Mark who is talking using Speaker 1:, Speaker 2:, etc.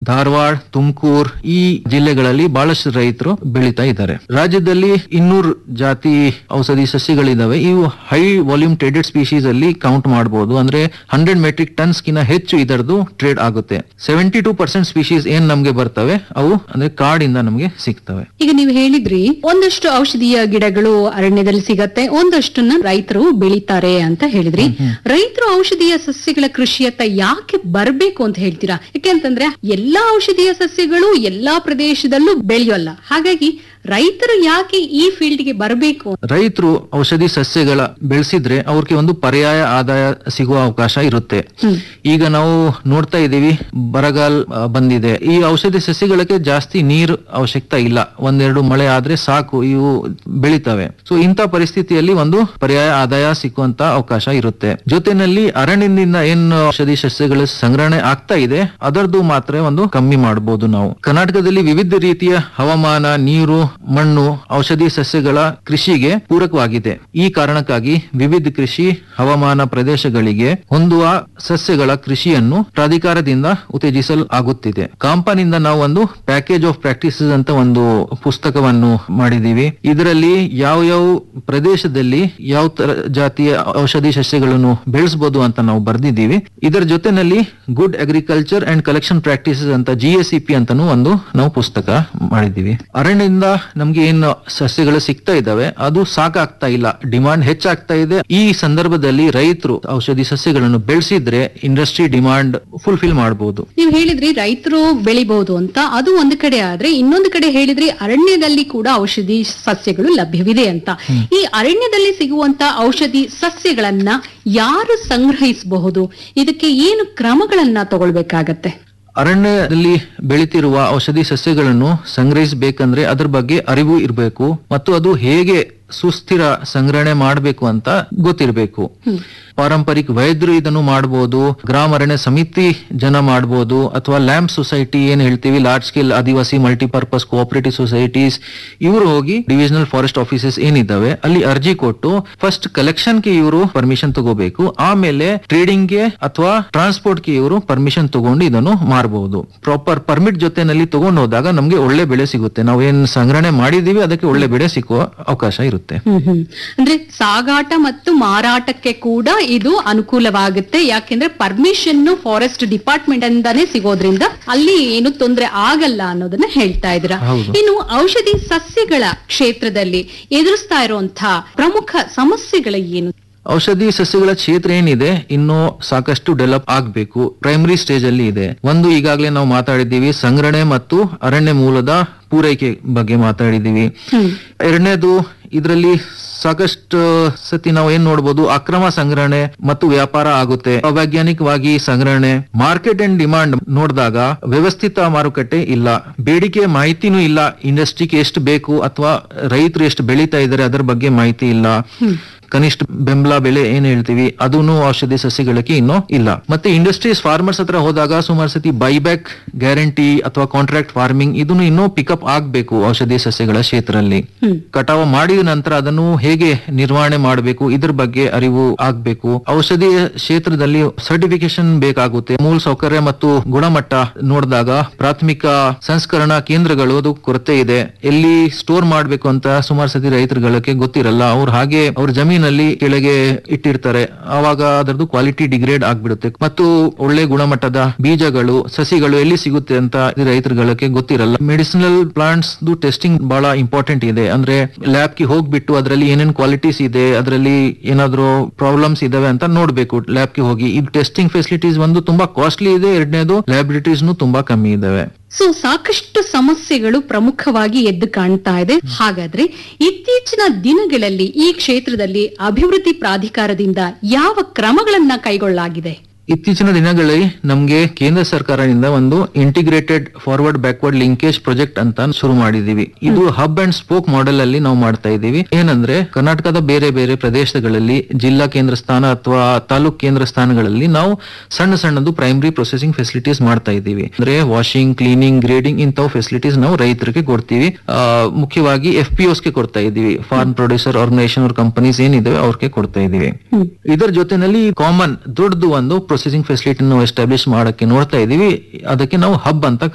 Speaker 1: ಧಾರವಾಡ ತುಮಕೂರು ಈ ಜಿಲ್ಲೆಗಳಲ್ಲಿ ಬಹಳಷ್ಟು ರೈತರು ಬೆಳೀತಾ ಇದ್ದಾರೆ ರಾಜ್ಯದಲ್ಲಿ ಇನ್ನೂರು ಜಾತಿ ಔಷಧಿ ಸಸ್ಯಗಳಿದಾವೆ ಇವು ಹೈ ವಾಲ್ಯೂಮ್ ಟ್ರೇಡೆಡ್ ಸ್ಪೀಶೀಸ್ ಅಲ್ಲಿ ಕೌಂಟ್ ಮಾಡಬಹುದು ಅಂದ್ರೆ ಹಂಡ್ರೆಡ್ ಮೆಟ್ರಿಕ್ ಟನ್ಸ್ ಕಿನ್ನ ಹೆಚ್ಚು ಇದರದು ಟ್ರೇಡ್ ಆಗುತ್ತೆ ಸೆವೆಂಟಿ ಟೂ ಪರ್ಸೆಂಟ್ ಸ್ಪೀಶೀಸ್ ಏನ್ ನಮ್ಗೆ ಬರ್ತವೆ ಅವು ಅಂದ್ರೆ ಕಾಡಿಂದ ನಮ್ಗೆ ಸಿಗ್ತವೆ
Speaker 2: ಈಗ ನೀವು ಹೇಳಿದ್ರಿ ಒಂದಷ್ಟು ಔಷಧೀಯ ಗಿಡಗಳು ಅರಣ್ಯದಲ್ಲಿ ಸಿಗತ್ತೆ ಒಂದಷ್ಟನ್ನ ರೈತರು ಬೆಳಿತಾರೆ ಅಂತ ಹೇಳಿದ್ರಿ ರೈತರು ಔಷಧೀಯ ಸಸ್ಯಗಳ ಕೃಷಿಯತ್ತ ಯಾಕೆ ಬರ್ಬೇಕು ಅಂತ ಹೇಳ್ತೀರಾ ಯಾಕೆಂತಂದ್ರೆ ಎಲ್ಲಾ ಔಷಧೀಯ ಸಸ್ಯಗಳು ಎಲ್ಲಾ ಪ್ರದೇಶದಲ್ಲೂ ಬೆಳೆಯೋಲ್ಲ ಹಾಗಾಗಿ ರೈತರು ಯಾಕೆ ಈ ಫೀಲ್ಡ್ ಗೆ ಬರಬೇಕು
Speaker 1: ರೈತರು ಔಷಧಿ ಸಸ್ಯಗಳ ಬೆಳೆಸಿದ್ರೆ ಅವ್ರಿಗೆ ಒಂದು ಪರ್ಯಾಯ ಆದಾಯ ಸಿಗುವ ಅವಕಾಶ ಇರುತ್ತೆ ಈಗ ನಾವು ನೋಡ್ತಾ ಇದ್ದೀವಿ ಬರಗಾಲ ಆ, ಬಂದಿದೆ ಈ ಔಷಧಿ ಸಸ್ಯಗಳಿಗೆ ಜಾಸ್ತಿ ನೀರು ಅವಶ್ಯಕತೆ ಇಲ್ಲ ಒಂದೆರಡು ಮಳೆ ಆದ್ರೆ ಸಾಕು ಇವು ಬೆಳಿತವೆ ಸೊ ಇಂಥ ಪರಿಸ್ಥಿತಿಯಲ್ಲಿ ಒಂದು ಪರ್ಯಾಯ ಆದಾಯ ಸಿಕ್ಕುವಂತ ಅವಕಾಶ ಇರುತ್ತೆ ಜೊತೆನಲ್ಲಿ ಅರಣ್ಯದಿಂದ ಏನು ಔಷಧಿ ಸಸ್ಯಗಳ ಸಂಗ್ರಹಣೆ ಆಗ್ತಾ ಇದೆ ಅದರದ್ದು ಮಾತ್ರ ಒಂದು ಕಮ್ಮಿ ಮಾಡಬಹುದು ನಾವು ಕರ್ನಾಟಕದಲ್ಲಿ ವಿವಿಧ ರೀತಿಯ ಹವಾಮಾನ ನೀರು ಮಣ್ಣು ಔಷಧಿ ಸಸ್ಯಗಳ ಕೃಷಿಗೆ ಪೂರಕವಾಗಿದೆ ಈ ಕಾರಣಕ್ಕಾಗಿ ವಿವಿಧ ಕೃಷಿ ಹವಾಮಾನ ಪ್ರದೇಶಗಳಿಗೆ ಹೊಂದುವ ಸಸ್ಯಗಳ ಕೃಷಿಯನ್ನು ಪ್ರಾಧಿಕಾರದಿಂದ ಉತ್ತೇಜಿಸಲಾಗುತ್ತಿದೆ ಕಾಂಪನಿಂದ ನಾವು ಒಂದು ಪ್ಯಾಕೇಜ್ ಆಫ್ ಪ್ರಾಕ್ಟೀಸಸ್ ಅಂತ ಒಂದು ಪುಸ್ತಕವನ್ನು ಮಾಡಿದೀವಿ ಇದರಲ್ಲಿ ಯಾವ ಯಾವ ಪ್ರದೇಶದಲ್ಲಿ ಯಾವ ತರ ಜಾತಿಯ ಔಷಧಿ ಸಸ್ಯಗಳನ್ನು ಬೆಳೆಸಬಹುದು ಅಂತ ನಾವು ಬರ್ದಿದ್ದೀವಿ ಇದರ ಜೊತೆನಲ್ಲಿ good agriculture and collection practices ಅಂತ ಜಿ ಎಸ್ ಸಿ ಪಿ ಅಂತಾನು ಒಂದು ನಾವು ಪುಸ್ತಕ ಮಾಡಿದ್ದೀವಿ ಅರಣ್ಯದಿಂದ ನಮ್ಗೆ ಏನು ಸಸ್ಯಗಳು ಸಿಗ್ತಾ ಇದಾವೆ ಅದು ಸಾಕಾಗ್ತಾ ಇಲ್ಲ ಡಿಮಾಂಡ್ ಹೆಚ್ಚಾಗ್ತಾ ಇದೆ ಈ ಸಂದರ್ಭದಲ್ಲಿ ರೈತರು ಔಷಧಿ ಸಸ್ಯಗಳನ್ನು ಬೆಳೆಸಿದ್ರೆ ಇಂಡಸ್ಟ್ರಿ ಡಿಮಾಂಡ್ ಫುಲ್ಫಿಲ್ ಮಾಡಬಹುದು
Speaker 2: ನೀವು ಹೇಳಿದ್ರಿ ರೈತರು ಬೆಳಿಬಹುದು ಅಂತ ಅದು ಒಂದು ಕಡೆ ಆದ್ರೆ ಇನ್ನೊಂದು ಕಡೆ ಹೇಳಿದ್ರಿ ಅರಣ್ಯದಲ್ಲಿ ಕೂಡ ಔಷಧಿ ಸಸ್ಯಗಳು ಲಭ್ಯವಿದೆ ಅಂತ ಈ ಅರಣ್ಯದಲ್ಲಿ ಸಿಗುವಂತ ಔಷಧಿ ಸಸ್ಯಗಳನ್ನ ಯಾರು ಸಂಗ್ರಹಿಸಬಹುದು ಇದಕ್ಕೆ ಏನು ಕ್ರಮಗಳನ್ನ ತಗೊಳ್ಬೇಕಾಗತ್ತೆ
Speaker 1: ಅರಣ್ಯದಲ್ಲಿ ಬೆಳೀತಿರುವ ಔಷಧಿ ಸಸ್ಯಗಳನ್ನು ಸಂಗ್ರಹಿಸಬೇಕಂದ್ರೆ ಅದ್ರ ಬಗ್ಗೆ ಅರಿವು ಇರಬೇಕು ಮತ್ತು ಅದು ಹೇಗೆ ಸುಸ್ಥಿರ ಸಂಗ್ರಹಣೆ ಮಾಡಬೇಕು ಅಂತ ಗೊತ್ತಿರಬೇಕು ಪಾರಂಪರಿಕ ವೈದ್ಯರು ಇದನ್ನು ಮಾಡಬಹುದು ಗ್ರಾಮ ಅರಣ್ಯ ಸಮಿತಿ ಜನ ಮಾಡಬಹುದು ಅಥವಾ ಲ್ಯಾಂಪ್ ಸೊಸೈಟಿ ಏನ್ ಹೇಳ್ತೀವಿ large scale adivasi multipurpose cooperative societies ಇವರು ಹೋಗಿ ಡಿವಿಷನಲ್ ಫಾರೆಸ್ಟ್ ಆಫೀಸಸ್ ಏನಿದ್ದಾವೆ ಅಲ್ಲಿ ಅರ್ಜಿ ಕೊಟ್ಟು ಫಸ್ಟ್ ಕಲೆಕ್ಷನ್ ಗೆ ಇವರು ಪರ್ಮಿಷನ್ ತಗೋಬೇಕು ಆಮೇಲೆ ಟ್ರೇಡಿಂಗ್ ಗೆ ಅಥವಾ ಟ್ರಾನ್ಸ್ಪೋರ್ಟ್ ಗೆ ಇವರು ಪರ್ಮಿಷನ್ ತಗೊಂಡು ಇದನ್ನು ಮಾರಬಹುದು ಪ್ರಾಪರ್ ಪರ್ಮಿಟ್ ಜೊತೆನಲ್ಲಿ ತಗೊಂಡು ಹೋದಾಗ ನಮ್ಗೆ ಒಳ್ಳೆ ಬೆಳೆ ಸಿಗುತ್ತೆ ನಾವು ಏನ್ ಸಂಗ್ರಹಣೆ ಮಾಡಿದೀವಿ ಅದಕ್ಕೆ ಒಳ್ಳೆ ಬೆಳೆ ಸಿಕ್ಕುವ ಅವಕಾಶ ಇರುತ್ತೆ
Speaker 2: ಹ್ಮ್ ಹ್ಮ್. ಅಂದ್ರೆ ಸಾಗಾಟ ಮತ್ತು ಮಾರಾಟಕ್ಕೆ ಕೂಡ ಇದು ಅನುಕೂಲವಾಗುತ್ತೆ ಯಾಕೆಂದ್ರೆ ಪರ್ಮಿಷನ್ ಫಾರೆಸ್ಟ್ ಡಿಪಾರ್ಟ್ಮೆಂಟ್ ಇಂದಾನೇ ಸಿಗೋದ್ರಿಂದ ಅಲ್ಲಿ ಏನು ತೊಂದರೆ ಆಗಲ್ಲ ಅನ್ನೋದನ್ನ ಹೇಳ್ತಾ ಇದ್ದೀರಾ
Speaker 1: ಹೌದು.
Speaker 2: ಇನ್ನು ಔಷಧಿ ಸಸ್ಯಗಳ ಕ್ಷೇತ್ರದಲ್ಲಿ ಎದುರಿಸ್ತಾ ಇರುವಂತಹ ಪ್ರಮುಖ ಸಮಸ್ಯೆಗಳು ಏನು
Speaker 1: ಔಷಧಿ ಸಸ್ಯಗಳ ಕ್ಷೇತ್ರ ಏನಿದೆ ಇನ್ನು ಸಾಕಷ್ಟು ಡೆವಲಪ್ ಆಗ್ಬೇಕು ಪ್ರೈಮರಿ ಸ್ಟೇಜ್ ಅಲ್ಲಿ ಇದೆ ಒಂದು ಈಗಾಗಲೇ ನಾವು ಮಾತಾಡಿದ್ದೀವಿ ಸಂಗ್ರಹಣೆ ಮತ್ತು ಅರಣ್ಯ ಮೂಲದ ಪೂರೈಕೆ ಬಗ್ಗೆ ಮಾತಾಡಿದ್ದೀವಿ ಎರಡನೇದು ಇದರಲ್ಲಿ ಸಾಕಷ್ಟು ಸತಿ ನಾವು ಏನ್ ನೋಡ್ಬೋದು ಅಕ್ರಮ ಸಂಗ್ರಹಣೆ ಮತ್ತು ವ್ಯಾಪಾರ ಆಗುತ್ತೆ ಅವೈಜ್ಞಾನಿಕವಾಗಿ ಸಂಗ್ರಹಣೆ ಮಾರ್ಕೆಟ್ ಅಂಡ್ ಡಿಮಾಂಡ್ ನೋಡಿದಾಗ ವ್ಯವಸ್ಥಿತ ಮಾರುಕಟ್ಟೆ ಇಲ್ಲ ಬೇಡಿಕೆ ಮಾಹಿತಿನೂ ಇಲ್ಲ ಇಂಡಸ್ಟ್ರಿಗೆ ಎಷ್ಟು ಬೇಕು ಅಥವಾ ರೈತರು ಎಷ್ಟು ಬೆಳೀತಾ ಇದ್ದಾರೆ ಅದರ ಬಗ್ಗೆ ಮಾಹಿತಿ ಇಲ್ಲ ಕನಿಷ್ಠ ಬೆಂಬಲ ಬೆಲೆ ಏನ್ ಹೇಳ್ತೀವಿ ಅದೂನು ಔಷಧಿ ಸಸ್ಯಗಳಿಗೆ ಇನ್ನೂ ಇಲ್ಲ ಮತ್ತೆ ಇಂಡಸ್ಟ್ರೀಸ್ ಫಾರ್ಮರ್ಸ್ ಹತ್ರ ಹೋದಾಗ ಸುಮಾರು ಸತಿ ಬೈಬ್ಯಾಕ್ ಗ್ಯಾರಂಟಿ ಅಥವಾ ಕಾಂಟ್ರಾಕ್ಟ್ ಫಾರ್ಮಿಂಗ್ ಇದನ್ನು ಇನ್ನೂ ಪಿಕಪ್ ಆಗ್ಬೇಕು ಔಷಧಿ ಸಸ್ಯಗಳ ಕ್ಷೇತ್ರದಲ್ಲಿ ಕಟಾವು ಮಾಡಿದ ನಂತರ ಅದನ್ನು ಹೇಗೆ ನಿರ್ವಹಣೆ ಮಾಡಬೇಕು ಇದ್ರ ಬಗ್ಗೆ ಅರಿವು ಆಗ್ಬೇಕು ಔಷಧಿ ಕ್ಷೇತ್ರದಲ್ಲಿ ಸರ್ಟಿಫಿಕೇಶನ್ ಬೇಕಾಗುತ್ತೆ ಮೂಲ ಸೌಕರ್ಯ ಮತ್ತು ಗುಣಮಟ್ಟ ನೋಡಿದಾಗ ಪ್ರಾಥಮಿಕ ಸಂಸ್ಕರಣಾ ಕೇಂದ್ರಗಳು ಅದು ಕೊರತೆ ಇದೆ ಎಲ್ಲಿ ಸ್ಟೋರ್ ಮಾಡ್ಬೇಕು ಅಂತ ಸುಮಾರು ಸತಿ ರೈತರುಗಳಿಗೆ ಗೊತ್ತಿರಲ್ಲ ಅವ್ರು ಹಾಗೆ ಅವ್ರ ಜಮೀನಲ್ಲಿ ಕೆಳಗೆ ಇಟ್ಟಿರ್ತಾರೆ ಅವಾಗ ಅದರದ್ದು ಕ್ವಾಲಿಟಿ ಡಿಗ್ರೇಡ್ ಆಗ್ಬಿಡುತ್ತೆ ಮತ್ತು ಒಳ್ಳೆ ಗುಣಮಟ್ಟದ ಬೀಜಗಳು ಸಸಿಗಳು ಎಲ್ಲಿ ಸಿಗುತ್ತೆ ಅಂತ ರೈತರುಗಳಿಗೆ ಗೊತ್ತಿರಲ್ಲ ಮೆಡಿಸಿನಲ್ ಪ್ಲಾಂಟ್ಸ್ ಟೆಸ್ಟಿಂಗ್ ಬಹಳ ಇಂಪಾರ್ಟೆಂಟ್ ಇದೆ ಅಂದ್ರೆ ಲ್ಯಾಬ್ ಗೆ ಹೋಗ್ಬಿಟ್ಟು ಅದರಲ್ಲಿ ಏನೇನ್ ಕ್ವಾಲಿಟೀಸ್ ಇದೆ ಅದರಲ್ಲಿ ಏನಾದ್ರು ಪ್ರಾಬ್ಲಮ್ಸ್ ಇದಾವೆ ಅಂತ ನೋಡ್ಬೇಕು ಲ್ಯಾಬ್ ಗೆ ಹೋಗಿ ಈ ಟೆಸ್ಟಿಂಗ್ ಫೆಸಿಲಿಟೀಸ್ ಒಂದು ತುಂಬಾ ಕಾಸ್ಟ್ಲಿ ಇದೆ ಎರಡನೇದು ಲ್ಯಾಬಿಲಿಟೀಸ್ ತುಂಬಾ ಕಮ್ಮಿ ಇದಾವೆ
Speaker 2: ಸೊ ಸಾಕಷ್ಟು ಸಮಸ್ಯೆಗಳು ಪ್ರಮುಖವಾಗಿ ಎದ್ದು ಕಾಣ್ತಾ ಇದೆ ಹಾಗಾದ್ರೆ ಇತ್ತೀಚಿನ ದಿನಗಳಲ್ಲಿ ಈ ಕ್ಷೇತ್ರದಲ್ಲಿ ಅಭಿವೃದ್ಧಿ ಪ್ರಾಧಿಕಾರದಿಂದ ಯಾವ ಕ್ರಮಗಳನ್ನ ಕೈಗೊಳ್ಳಲಾಗಿದೆ
Speaker 1: ಇತ್ತೀಚಿನ ದಿನಗಳಲ್ಲಿ ನಮ್ಗೆ ಕೇಂದ್ರ ಸರ್ಕಾರದಿಂದ ಒಂದು integrated forward backward linkage project ಅಂತ ಶುರು ಮಾಡಿದೀವಿ ಇದು ಹಬ್ ಅಂಡ್ ಸ್ಪೋಕ್ ಮಾಡೆಲ್ ಅಲ್ಲಿ ನಾವು ಮಾಡ್ತಾ ಇದ್ದೀವಿ ಏನಂದ್ರೆ ಕರ್ನಾಟಕದ ಬೇರೆ ಬೇರೆ ಪ್ರದೇಶಗಳಲ್ಲಿ ಜಿಲ್ಲಾ ಕೇಂದ್ರ ಸ್ಥಾನ ಅಥವಾ ತಾಲೂಕ್ ಕೇಂದ್ರ ಸ್ಥಾನಗಳಲ್ಲಿ ನಾವು ಸಣ್ಣ ಸಣ್ಣದು ಪ್ರೈಮರಿ ಪ್ರೊಸೆಸಿಂಗ್ ಫೆಸಿಲಿಟೀಸ್ ಮಾಡ್ತಾ ಇದ್ದೀವಿ ಅಂದ್ರೆ ವಾಷಿಂಗ್ ಕ್ಲೀನಿಂಗ್ ಗ್ರೇಡಿಂಗ್ ಇಂಥವು ಫೆಸಿಲಿಟೀಸ್ ನಾವು ರೈತರಿಗೆ ಕೊಡ್ತೀವಿ ಆ, ಮುಖ್ಯವಾಗಿ ಎಫ್ ಪಿ ಗೆ ಕೊಡ್ತಾ ಇದ್ದೀವಿ ಫಾರ್ಮ್ ಪ್ರೊಡ್ಯೂಸರ್ ಆರ್ಗನೈಸೇಷನ್ ಅವ್ರ ಕಂಪನೀಸ್ ಏನಿದಾವೆ ಅವ್ರಿಗೆ ಕೊಡ್ತಾ ಇದ್ದೀವಿ ಇದರ ಜೊತೆನಲ್ಲಿ ಕಾಮನ್ ದೊಡ್ಡದು ಒಂದು ಪ್ರೊಸೆಸಿಂಗ್ ಫೆಸಿಲಿಟಿ ನಾವು ಎಸ್ಟಾಬ್ಲಿಷ್ ಮಾಡಕ್ಕೆ ನೋಡ್ತಾ ಇದೀವಿ ಅದಕ್ಕೆ ನಾವು ಹಬ್ ಅಂತ